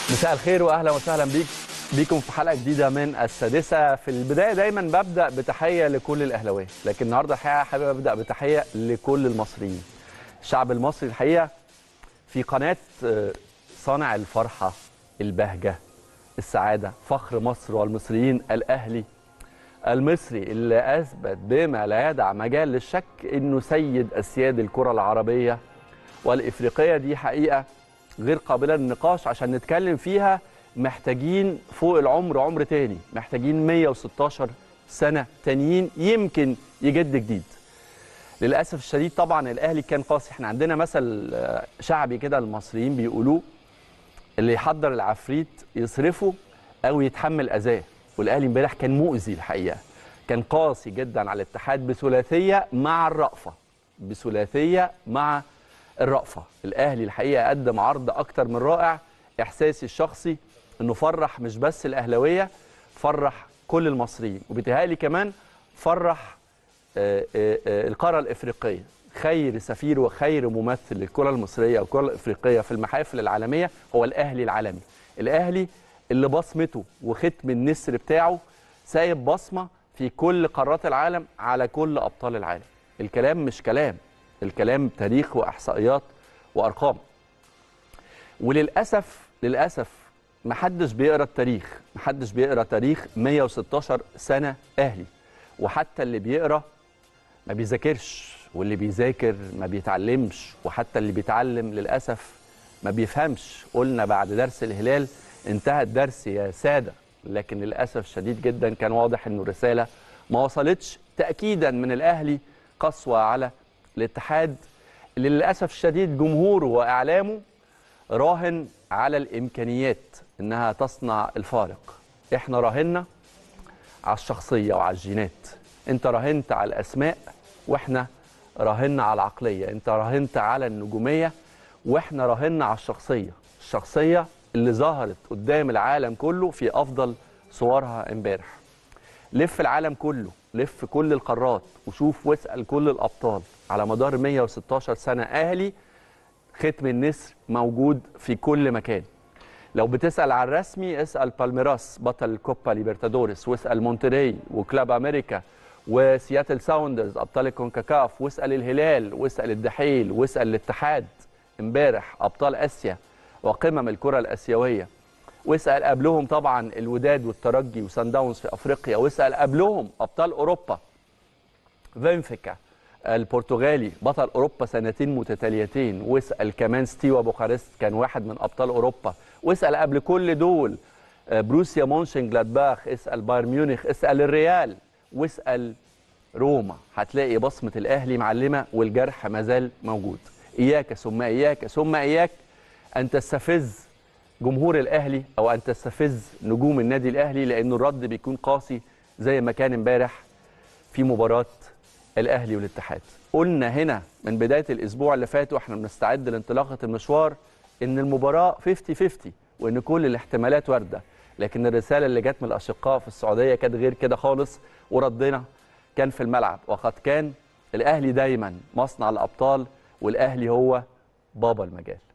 مساء الخير واهلا وسهلا بيك بيكم في حلقه جديده من السادسه في البدايه دايما ببدا بتحيه لكل الاهلاويه لكن النهارده الحقيقه حابب ابدا بتحيه لكل المصريين الشعب المصري الحقيقه في قناه آه، صانع الفرحه البهجه السعاده فخر مصر والمصريين الاهلي المصري اللي اثبت بما لا يدع مجال للشك انه سيد اسياد الكره العربيه والافريقيه دي حقيقه غير قابله للنقاش عشان نتكلم فيها محتاجين فوق العمر عمر تاني محتاجين 116 سنه تانيين يمكن يجد جديد للاسف الشديد طبعا الاهلي كان قاسي احنا عندنا مثل آه، شعبي كده المصريين بيقولوه اللي يحضر العفريت يصرفه او يتحمل اذاه والاهلي امبارح كان مؤذي الحقيقه كان قاسي جدا على الاتحاد بثلاثيه مع الرأفه بثلاثيه مع الرأفه الاهلي الحقيقه قدم عرض اكتر من رائع احساسي الشخصي انه فرح مش بس الاهلاويه فرح كل المصريين وبيتهيألي كمان فرح آه، آه، آه، القاره الافريقيه خير سفير وخير ممثل للكره المصريه والكره الافريقيه في المحافل العالميه هو الاهلي العالمي الاهلي اللي بصمته وختم النسر بتاعه سايب بصمه في كل قارات العالم على كل ابطال العالم الكلام مش كلام الكلام تاريخ واحصائيات وارقام وللاسف للاسف محدش بيقرا التاريخ محدش بيقرا تاريخ 116 سنه اهلي وحتى اللي بيقرا ما بيذاكرش واللي بيذاكر ما بيتعلمش وحتى اللي بيتعلم للاسف ما بيفهمش قلنا بعد درس الهلال انتهى الدرس يا ساده لكن للاسف شديد جدا كان واضح انه الرساله ما وصلتش تاكيدا من الاهلي قسوه على الاتحاد اللي للاسف الشديد جمهوره واعلامه راهن على الامكانيات انها تصنع الفارق احنا راهنا على الشخصيه وعلى الجينات انت راهنت على الاسماء واحنا راهنا على العقليه انت راهنت على النجوميه واحنا راهنا على الشخصيه الشخصيه اللي ظهرت قدام العالم كله في افضل صورها امبارح لف العالم كله لف كل القارات وشوف واسال كل الابطال على مدار 116 سنه اهلي ختم النسر موجود في كل مكان لو بتسال على الرسمي اسال بالميراس بطل الكوبا ليبرتادوريس واسال مونتري وكلاب امريكا وسياتل ساوندرز ابطال الكونكاكاف واسال الهلال واسال الدحيل واسال الاتحاد امبارح ابطال اسيا وقمم الكره الاسيويه واسال قبلهم طبعا الوداد والترجي وسان داونز في افريقيا واسال قبلهم ابطال اوروبا فينفيكا البرتغالي بطل اوروبا سنتين متتاليتين واسال كمان ستيوا بوخارست كان واحد من ابطال اوروبا واسال قبل كل دول آه، بروسيا مونشن جلادباخ اسال بايرن ميونخ اسال الريال واسال روما هتلاقي بصمه الاهلي معلمه والجرح مازال موجود اياك ثم اياك ثم اياك ان تستفز جمهور الاهلي او ان تستفز نجوم النادي الاهلي لانه الرد بيكون قاسي زي ما كان امبارح في مباراه الاهلي والاتحاد قلنا هنا من بدايه الاسبوع اللي فات واحنا بنستعد لانطلاقه المشوار ان المباراه 50 50 وان كل الاحتمالات وارده لكن الرساله اللي جت من الاشقاء في السعوديه كانت غير كده خالص وردنا كان في الملعب وقد كان الاهلي دايما مصنع الابطال والاهلي هو بابا المجال